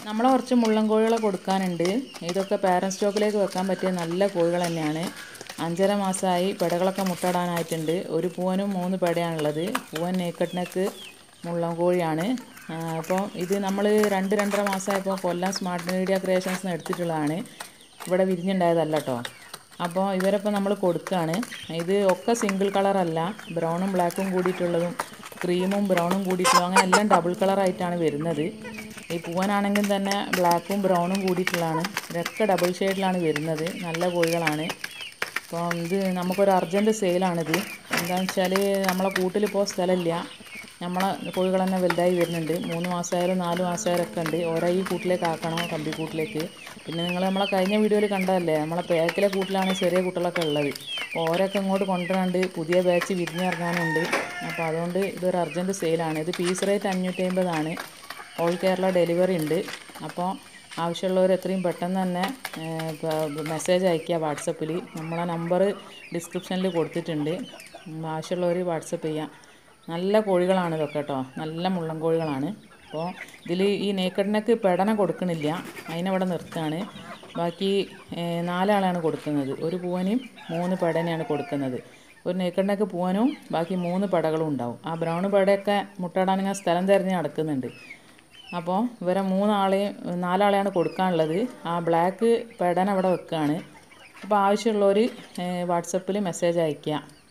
നമ്മളെ കുറച്ച് മുള്ളൻ കോഴികളെ കൊടുക്കാനുണ്ട് ഇതൊക്കെ പാരൻ സ്റ്റോക്കിലേക്ക് വെക്കാൻ പറ്റിയ നല്ല കോഴികൾ തന്നെയാണ് അഞ്ചര മാസമായി പെടകളൊക്കെ മുട്ടയിടാനായിട്ടുണ്ട് ഒരു പൂവനും മൂന്ന് പെടയാണുള്ളത് പൂവൻ നേക്കട്ടിനക്ക് മുള്ളൻ കോഴിയാണ് അപ്പോൾ ഇത് നമ്മൾ രണ്ട് രണ്ടര മാസമായപ്പോൾ കൊല്ലം സ്മാർട്ട് മീഡിയ ക്രിയേഷൻസ് നിന്ന് എടുത്തിട്ടുള്ളതാണ് ഇവിടെ വിരിഞ്ഞുണ്ടായതല്ല കേട്ടോ അപ്പോൾ ഇവരപ്പോൾ നമ്മൾ കൊടുക്കുകയാണ് ഇത് ഒക്കെ സിംഗിൾ കളറല്ല ബ്രൗണും ബ്ലാക്കും കൂടിയിട്ടുള്ളതും ക്രീമും ബ്രൗണും കൂടിയിട്ടുള്ളതും അങ്ങനെ എല്ലാം ഡബിൾ കളറായിട്ടാണ് വരുന്നത് ഈ പൂവനാണെങ്കിൽ തന്നെ ബ്ലാക്കും ബ്രൗണും കൂടിയിട്ടുള്ളതാണ് ഇതൊക്കെ ഡബിൾ ഷെയ്ഡിലാണ് വരുന്നത് നല്ല കോഴികളാണ് അപ്പം ഇത് നമുക്കൊരു അർജൻറ്റ് സെയിലാണിത് എന്താണെന്ന് വെച്ചാൽ നമ്മളെ കൂട്ടിലിപ്പോൾ സ്ഥലമില്ല നമ്മളെ കോഴികൾ തന്നെ വലുതായി വരുന്നുണ്ട് മൂന്ന് മാസമായാലും നാല് മാസമായാലും ഒക്കെ ഉണ്ട് ഓരോ ഈ കൂട്ടിലേക്ക് ആക്കണം കമ്പി കൂട്ടിലേക്ക് പിന്നെ നിങ്ങൾ നമ്മളെ കഴിഞ്ഞ വീഡിയോയിൽ കണ്ടതല്ലേ നമ്മളെ പേക്കിലെ കൂട്ടിലാണ് ചെറിയ കുട്ടികളൊക്കെ ഉള്ളത് അപ്പോൾ ഓരോക്കെ ഇങ്ങോട്ട് കൊണ്ടുവരാണ്ട് പുതിയ ബാച്ച് വിരിഞ്ഞിറങ്ങാനുണ്ട് അപ്പോൾ അതുകൊണ്ട് ഇതൊരു അർജൻറ്റ് സെയിലാണ് ഇത് പീസ് റേറ്റ് അഞ്ഞൂറ്റി അമ്പതാണ് ഓൾ കേരള ഡെലിവറി ഉണ്ട് അപ്പോൾ ആവശ്യമുള്ളവർ എത്രയും പെട്ടെന്ന് തന്നെ മെസ്സേജ് അയയ്ക്കുക വാട്സപ്പിൽ നമ്മളെ നമ്പർ ഡിസ്ക്രിപ്ഷനിൽ കൊടുത്തിട്ടുണ്ട് ഉം, ആവശ്യമുള്ളവർ വാട്സപ്പ് ചെയ്യാം നല്ല കോഴികളാണ് ഇതൊക്കെ കേട്ടോ നല്ല മുള്ളൻ കോഴികളാണ് അപ്പോൾ ഇതിൽ ഈ നേക്കടിനക്ക് പെടന കൊടുക്കണില്ല അതിനവിടെ നിർത്തുകയാണ് ബാക്കി ഏഹ്, നാലാളാണ് കൊടുക്കുന്നത് ഒരു പൂവനും മൂന്ന് പെടനെയാണ് കൊടുക്കുന്നത് ഒരു നേക്കടിനക്ക് പൂവനും ബാക്കി മൂന്ന് പെടകളും ഉണ്ടാവും ആ ബ്രൗൺ പെടയൊക്കെ മുട്ടയിടാൻ ഇങ്ങനെ സ്ഥലം തിരഞ്ഞ് നടക്കുന്നുണ്ട് അപ്പോൾ ഇവരെ മൂന്നാളെയും നാലാളെയാണ് കൊടുക്കാനുള്ളത് ആ ബ്ലാക്ക് പെടൻ അവിടെ വെക്കുകയാണ് അപ്പോൾ ആവശ്യമുള്ളവർ വാട്സപ്പിൽ മെസ്സേജ് അയയ്ക്കുക